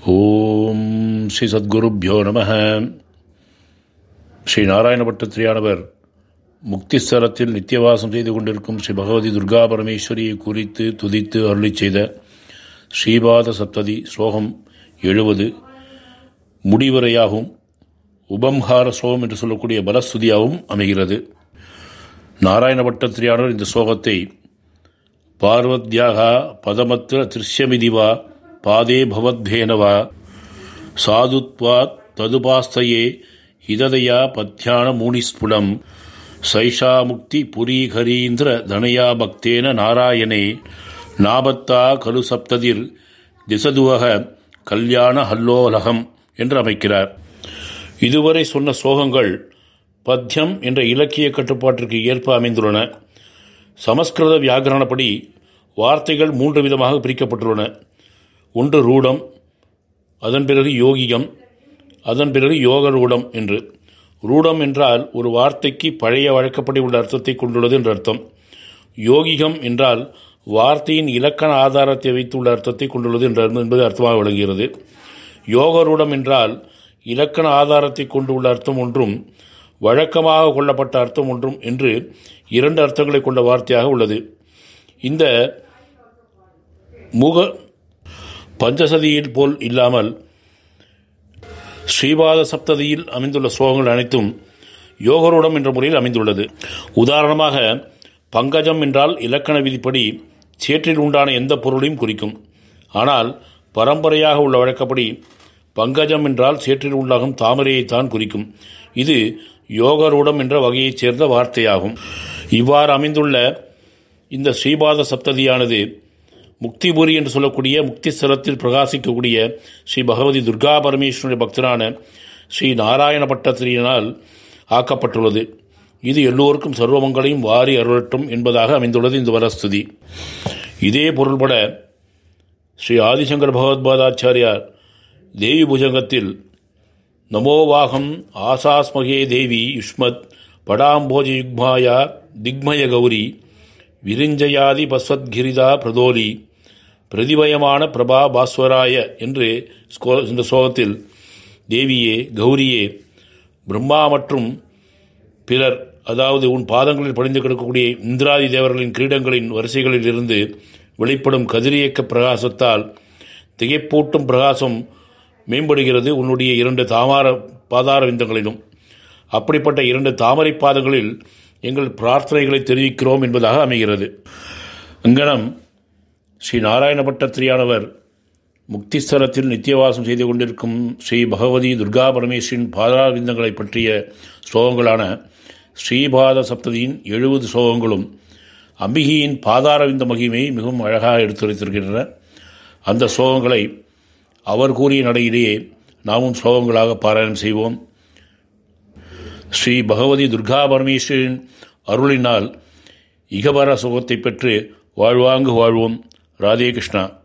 ஓம் ஸ்ரீ சத்குருப்யோ நம ஸ்ரீ நாராயணபட்டத்திரியானவர் முக்திஸ்தலத்தில் நித்தியவாசம் செய்து கொண்டிருக்கும் ஸ்ரீ பகவதி துர்கா பரமேஸ்வரியை குறித்து துதித்து அருளிச் செய்த ஸ்ரீபாத சப்ததி ஸ்லோகம் எழுபது முடிவுரையாகவும் உபம்ஹார ஸ்லோகம் என்று சொல்லக்கூடிய பலஸ்துதியாகவும் அமைகிறது நாராயணபட்டத்திரியானவர் இந்த ஸ்லோகத்தை பார்வத்யாக பதமத்திர திருஷ்யமிதிவா பாதே பவத்பேனவா சாதுத்வாத் ததுபாஸ்தயே ஹிததயா பத்யான மூனிஸ்புடம் சைஷா முக்தி புரீகரீந்திர தனயா பக்தேன நாராயணே நாபத்தா கலு சப்ததிர் திசதுவக கல்யாண ஹல்லோலகம் என்று அமைக்கிறார் இதுவரை சொன்ன சோகங்கள் பத்யம் என்ற இலக்கிய கட்டுப்பாட்டிற்கு ஏற்ப அமைந்துள்ளன சமஸ்கிருத வியாகரணப்படி வார்த்தைகள் மூன்று விதமாக பிரிக்கப்பட்டுள்ளன ஒன்று ரூடம் அதன் பிறகு யோகிகம் அதன் பிறகு யோக ரூடம் என்று ரூடம் என்றால் ஒரு வார்த்தைக்கு பழைய வழக்கப்படி உள்ள அர்த்தத்தை கொண்டுள்ளது என்ற அர்த்தம் யோகிகம் என்றால் வார்த்தையின் இலக்கண ஆதாரத்தை வைத்துள்ள அர்த்தத்தை கொண்டுள்ளது என்ற என்பது அர்த்தமாக விளங்குகிறது யோகரூடம் என்றால் இலக்கண ஆதாரத்தை கொண்டுள்ள அர்த்தம் ஒன்றும் வழக்கமாக கொள்ளப்பட்ட அர்த்தம் ஒன்றும் என்று இரண்டு அர்த்தங்களை கொண்ட வார்த்தையாக உள்ளது இந்த முக பஞ்சசதியில் போல் இல்லாமல் ஸ்ரீபாத சப்ததியில் அமைந்துள்ள ஸ்லோகங்கள் அனைத்தும் யோகரூடம் என்ற முறையில் அமைந்துள்ளது உதாரணமாக பங்கஜம் என்றால் இலக்கண விதிப்படி சேற்றில் உண்டான எந்த பொருளையும் குறிக்கும் ஆனால் பரம்பரையாக உள்ள வழக்கப்படி பங்கஜம் என்றால் சேற்றில் உண்டாகும் தாமரையைத்தான் குறிக்கும் இது யோகரூடம் என்ற வகையைச் சேர்ந்த வார்த்தையாகும் இவ்வாறு அமைந்துள்ள இந்த ஸ்ரீபாத சப்ததியானது முக்திபுரி என்று சொல்லக்கூடிய முக்தி ஸ்தலத்தில் பிரகாசிக்கக்கூடிய ஸ்ரீ பகவதி துர்கா பரமேஸ்வரனுடைய பக்தரான ஸ்ரீ நாராயண பட்டத்திரியினால் ஆக்கப்பட்டுள்ளது இது எல்லோருக்கும் சர்வமங்களையும் வாரி அருளட்டும் என்பதாக அமைந்துள்ளது இந்த வரஸ்துதி இதே பொருள்பட ஸ்ரீ ஆதிசங்கர் பகவத்பாதாச்சாரியார் தேவி புஜங்கத்தில் நமோவாகம் ஆசாஸ்மகே தேவி யுஷ்மத் படாம்போஜயுக்மாயா திக்மய கௌரி விரிஞ்சயாதி பஸ்வத்கிரிதா பிரதோலி பிரதிபயமான பிரபா பாஸ்வராய என்று இந்த ஸ்லோகத்தில் தேவியே கௌரியே பிரம்மா மற்றும் பிறர் அதாவது உன் பாதங்களில் படிந்து கிடக்கக்கூடிய இந்திராதி தேவர்களின் கிரீடங்களின் வரிசைகளில் இருந்து வெளிப்படும் கதிரியக்க பிரகாசத்தால் திகைப்பூட்டும் பிரகாசம் மேம்படுகிறது உன்னுடைய இரண்டு தாமார பாதார விந்தங்களிலும் அப்படிப்பட்ட இரண்டு தாமரை பாதங்களில் எங்கள் பிரார்த்தனைகளை தெரிவிக்கிறோம் என்பதாக அமைகிறது இங்கனம் ஸ்ரீ நாராயண பட்டத்திரியானவர் முக்திஸ்தலத்தில் நித்தியவாசம் செய்து கொண்டிருக்கும் ஸ்ரீ பகவதி துர்கா பரமேஸ்வரின் பாதாரவிந்தங்களை பற்றிய ஸ்லோகங்களான ஸ்ரீபாத சப்ததியின் எழுபது ஸ்லோகங்களும் அம்பிகையின் பாதாரவிந்த மகிமையை மிகவும் அழகாக எடுத்துரைத்திருக்கின்றன அந்த ஸ்லோகங்களை அவர் கூறிய நடையிலேயே நாமும் ஸ்லோகங்களாக பாராயணம் செய்வோம் ஸ்ரீ பகவதி துர்கா பரமேஸ்வரின் அருளினால் இகபர சுகத்தை பெற்று வாழ்வாங்கு வாழ்வோம் ராதே கிருஷ்ணா